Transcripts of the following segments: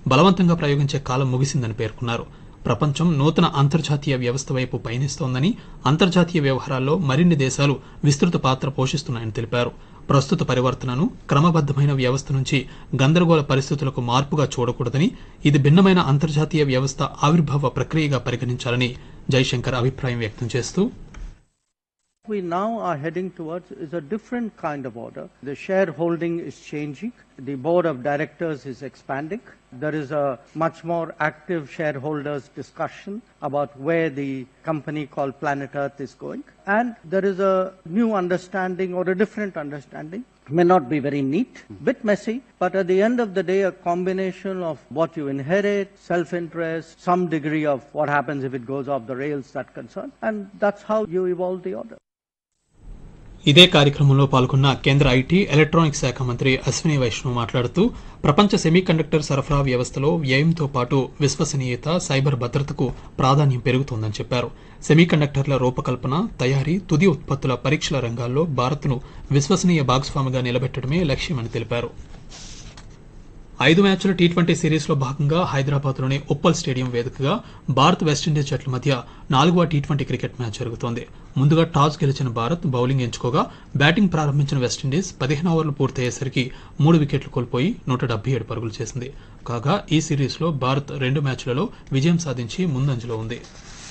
బలవంతంగా ప్రయోగించే కాలం ముగిసిందని పేర్కొన్నారు ప్రపంచం నూతన అంతర్జాతీయ వ్యవస్థ వైపు పయనిస్తోందని అంతర్జాతీయ వ్యవహారాల్లో మరిన్ని దేశాలు విస్తృత పాత్ర పోషిస్తున్నాయని తెలిపారు ప్రస్తుత పరివర్తనను క్రమబద్దమైన వ్యవస్థ నుంచి గందరగోళ పరిస్థితులకు మార్పుగా చూడకూడదని ఇది భిన్నమైన అంతర్జాతీయ వ్యవస్థ ఆవిర్భావ ప్రక్రియగా పరిగణించాలని జైశంకర్ అభిప్రాయం వ్యక్తం చేస్తూ we now are heading towards is a different kind of order. The shareholding is changing. The board of directors is expanding. There is a much more active shareholders discussion about where the company called Planet Earth is going. And there is a new understanding or a different understanding. May not be very neat, bit messy, but at the end of the day, a combination of what you inherit, self-interest, some degree of what happens if it goes off the rails, that concern, and that's how you evolve the order. ఇదే కార్యక్రమంలో పాల్గొన్న కేంద్ర IT electronics శాఖ మంత్రి అశ్విని వైష్ణవ్ మాట్లాడుతూ ప్రపంచ semiconductor సరఫరా వ్యవస్థలో వ్యయంతో పాటు విశ్వసనీయత సైబర్ భద్రతకు ప్రాధాన్యం పెరుగుతోందని చెప్పారు సెమీకండక్టర్ల రూపకల్పన తయారీ తుది ఉత్పత్తుల పరీక్షల రంగాల్లో భారత్ను విశ్వసనీయ భాగస్వామిగా నిలబెట్టడమే లక్ష్యమని తెలిపారు ఐదు మ్యాచ్ల టీ ట్వంటీ సిరీస్ లో భాగంగా హైదరాబాద్ లోని ఉప్పల్ స్టేడియం వేదికగా భారత్ వెస్టిండీస్ జట్ల మధ్య నాలుగవ టీ ట్వంటీ క్రికెట్ మ్యాచ్ జరుగుతోంది ముందుగా టాస్ గెలిచిన భారత్ బౌలింగ్ ఎంచుకోగా బ్యాటింగ్ ప్రారంభించిన వెస్టిండీస్ పదిహేను ఓవర్లు పూర్తయ్యేసరికి మూడు వికెట్లు కోల్పోయి నూట డెబ్బై ఏడు పరుగులు చేసింది కాగా ఈ సిరీస్ లో భారత్ రెండు మ్యాచ్లలో విజయం సాధించి ముందంజలో ఉంది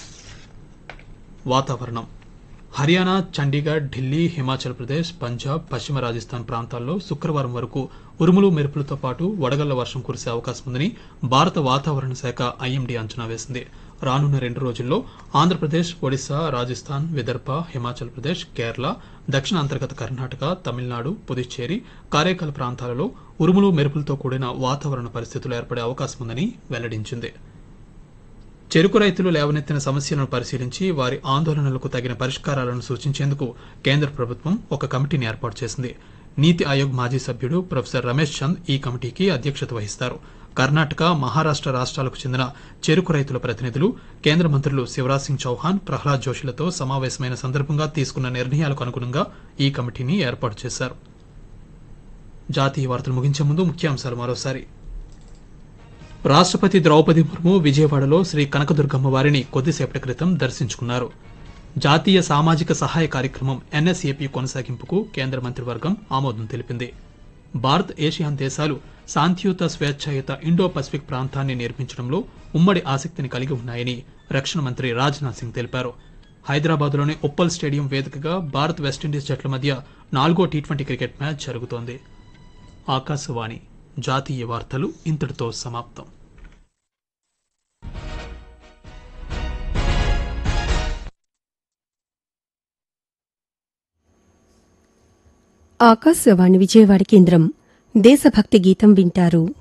వాతావరణం హర్యానా చండీగఢ్ ఢిల్లీ హిమాచల్ ప్రదేశ్ పంజాబ్ పశ్చిమ రాజస్థాన్ ప్రాంతాల్లో శుక్రవారం వరకు ఉరుములు మెరుపులతో పాటు వడగళ్ల వర్షం కురిసే అవకాశం ఉందని భారత వాతావరణ శాఖ ఐఎండీ అంచనా వేసింది రానున్న రెండు రోజుల్లో ఆంధ్రప్రదేశ్ ఒడిశా రాజస్థాన్ విదర్భ హిమాచల్ ప్రదేశ్ కేరళ దక్షిణ అంతర్గత కర్ణాటక తమిళనాడు పుదుచ్చేరి కారైకాల్ ప్రాంతాలలో ఉరుములు మెరుపులతో కూడిన వాతావరణ పరిస్థితులు ఏర్పడే అవకాశం ఉందని వెల్లడించింది చెరుకు రైతులు లేవనెత్తిన సమస్యలను పరిశీలించి వారి ఆందోళనలకు తగిన పరిష్కారాలను సూచించేందుకు కేంద్ర ప్రభుత్వం ఒక కమిటీని ఏర్పాటు చేసింది నీతి ఆయోగ్ మాజీ సభ్యుడు ప్రొఫెసర్ రమేష్ చంద్ ఈ కమిటీకి అధ్యక్షత వహిస్తారు కర్ణాటక మహారాష్ట రాష్ట్రాలకు చెందిన చెరుకు రైతుల ప్రతినిధులు కేంద్ర మంత్రులు శివరాజ్ సింగ్ చౌహాన్ ప్రహ్లాద్ జోషిలతో సమావేశమైన సందర్భంగా తీసుకున్న నిర్ణయాలకు అనుగుణంగా ఈ కమిటీని ఏర్పాటు చేశారు జాతీయ వార్తలు ముగించే ముందు ముఖ్యాంశాలు మరోసారి రాష్ట్రపతి ద్రౌపది ముర్ము విజయవాడలో శ్రీ కనకదుర్గమ్మ వారిని కొద్దిసేపటి క్రితం దర్శించుకున్నారు జాతీయ సామాజిక సహాయ కార్యక్రమం ఎన్ఎస్ఏపీ కొనసాగింపుకు కేంద్ర మంత్రివర్గం ఆమోదం తెలిపింది భారత్ ఏషియాన్ దేశాలు శాంతియుత స్వేచ్ఛాయుత ఇండో పసిఫిక్ ప్రాంతాన్ని నిర్మించడంలో ఉమ్మడి ఆసక్తిని కలిగి ఉన్నాయని రక్షణ మంత్రి రాజ్నాథ్ సింగ్ తెలిపారు హైదరాబాద్లోని ఉప్పల్ స్టేడియం వేదికగా భారత్ వెస్టిండీస్ జట్ల మధ్య నాలుగో టీ ట్వంటీ క్రికెట్ మ్యాచ్ జరుగుతోంది ఆకాశవాణి జాతీయ వార్తలు ఇంతటితో సమాప్తం ఆకాశవాణి విజయవాడ కేంద్రం దేశభక్తి గీతం వింటారు